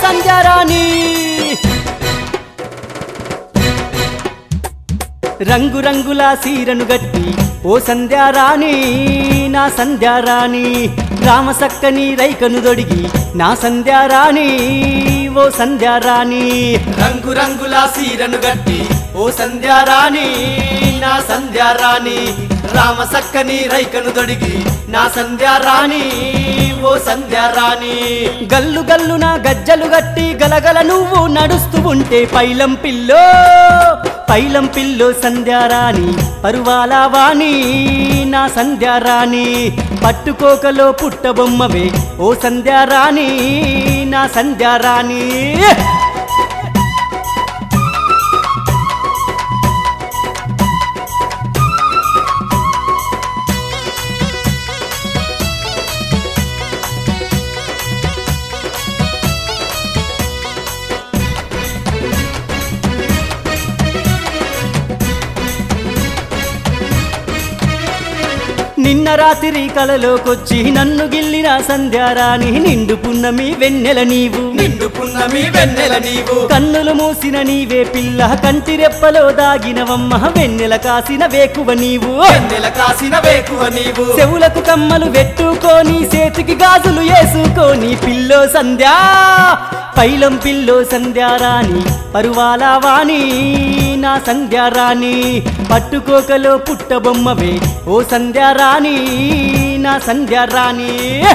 సంధ్యారాణి రంగు రంగుల సీరను గట్టి ఓ సంధ్యారాణి నా సంధ్యారాణి రామసక్కని రైకను దొడిగి నా సంధ్యారాణి ఓ సంధ్యారాణి రంగు రంగుల సీరను గట్టి ఓ సంధ్యారాణి నా సంధ్యారాణి రామ సక్కని రైకను దొడిగి నా సంధ్యారాణి ఓ సంధ్యారాణి గల్లు గల్లున గజ్జలు గట్టి గలగల నువ్వు నడుస్తూ ఉంటే పైలం పిల్లో పైలం పిల్లో సంధ్యారాణి పరువాల వాణి నా సంధ్యారాణి పట్టుకోకలో పుట్టబొమ్మవే ఓ సంధ్యారాణి నా సంధ్యారాణి నిన్న రాత్రి కలలోకొచ్చి నన్ను గిల్లిన సంధ్యారాణి నిండు పున్నమి వెన్నెల నీవు నిండు పున్నమి వెన్నెల నీవు కన్నులు మూసిన నీవే పిల్ల కంటి రెప్పలో దాగినవమ్మ వెన్నెల కాసిన వేకువ నీవు వెన్నెల కాసిన వేకువ నీవు చెవులకు కమ్మలు పెట్టుకొని చేతికి గాజులు వేసుకొని పిల్లో సంధ్యా పైలం పిల్లో సంధ్యారాణి పరువాల వాణి నా సంధ్యారాణి పట్టుకోకలో పుట్టబొమ్మవే ఓ సంధ్యారాణి నా సంధ్యారాణి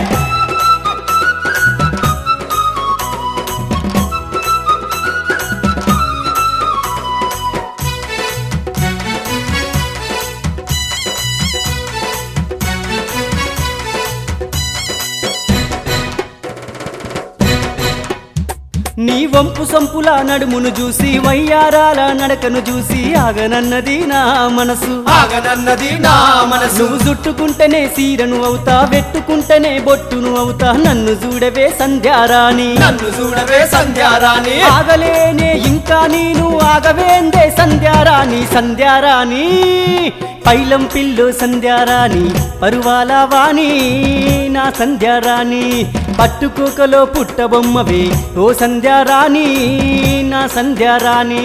నీ వంపు సంపుల నడుమును చూసి వయ్యారాల నడకను చూసి ఆగనన్నది నా మనసు ఆగనన్నది నా మనసు నువ్వు చుట్టుకుంటేనే సీరను అవుతా వెట్టుకుంటేనే బొట్టును అవుతా నన్ను చూడవే సంధ్యారాణి నన్ను చూడవే సంధ్యారాణి ఆగలేనే ఇంకా నేను ఆగవేందే సంధ్యారాణి సంధ్యారాణి పైలం పిల్లు సంధ్యారాణి పరువాల వాణి నా సంధ్యారాణి పట్టుకోకలో పుట్టబొమ్మవే ఓ సంధ్యారాణి నా సంధ్యారాణి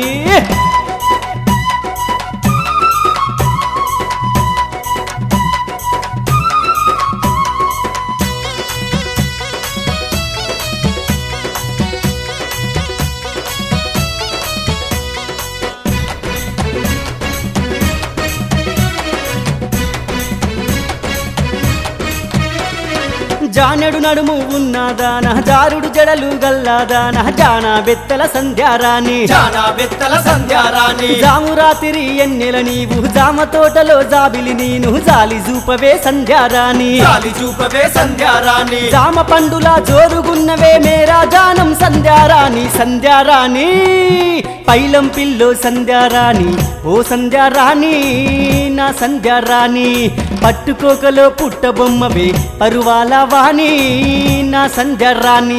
జానెడు నడుము ఉన్నదాన జారుడు జడలు గల్లాదాన జానా బెత్తల సంధ్యారాణి జానా బెత్తల సంధ్యారాణి జాము రాత్రి ఎన్నెల నీవు జామ తోటలో జాబిలి నేను జాలి చూపవే సంధ్యారాణి గాలి చూపవే సంధ్యారాణి జామ పండులా జోరుగున్నవే మేరా జానం సంధ్యారాణి సంధ్యారాణి పైలం పిల్లో సంధ్యారాణి ఓ సంధ్యారాణి నా సంధ్యారాణి పట్టుకోకలో పుట్టబొమ్మవే పరువాల వాణి నా సంధ్యారాణి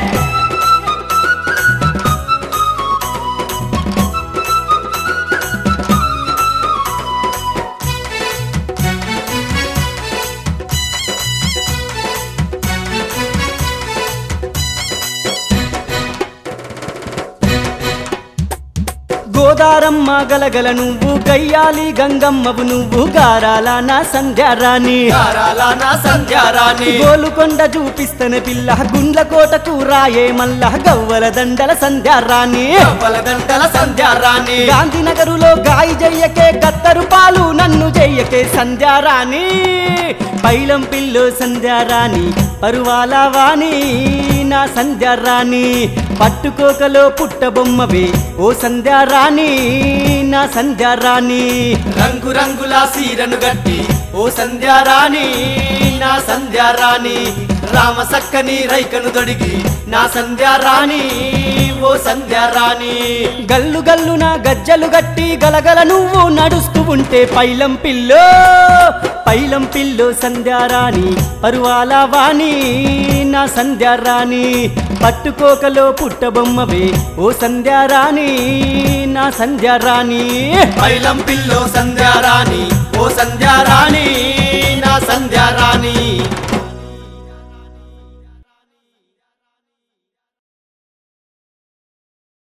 గోదారమ్మ గలగల నువ్వు గయ్యాలి గంగమ్మవు నువ్వు గారాల నా సంధ్యారాణి గారాల నా సంధ్యారాణి గోలుకొండ చూపిస్తన పిల్ల గుండ్ల కోటకు రాయే మల్ల గవ్వల దండల సంధ్యారాణి కవ్వల గంటల సంధ్యారాణి గాంధీనగరులో గాయి జయ్యకే కత్తరు పాలు నన్ను జయ్యకే సంధ్యారాణి పైలం పిల్లు సంధ్యారాణి పరువాల వాణి నా సంధ్యారాణి పట్టుకోకలో పుట్టబొమ్మవే ఓ సంధ్యారాణి నా సంధ్యారాణి రంగు రంగుల సీరను గట్టి ఓ సంధ్యారాణి నా సంధ్యారాణి రామ సక్కని రైకను దొడిగి నా సంధ్యారాణి ఓ సంధ్యారాణి గల్లు గల్లున గజ్జలు గట్టి గలగల నువ్వు నడుస్తూ ఉంటే పైలం పిల్లో పైలం పిల్లో సంధ్యారాణి పరువాల వాణి నా సంధ్యారాణి పట్టుకోకలో పుట్టబొమ్మవే ఓ సంధ్యారాణి నా సంధ్యారాణి పైలం పిల్లో సంధ్యారాణి ఓ సంధ్యారాణి నా సంధ్యారాణి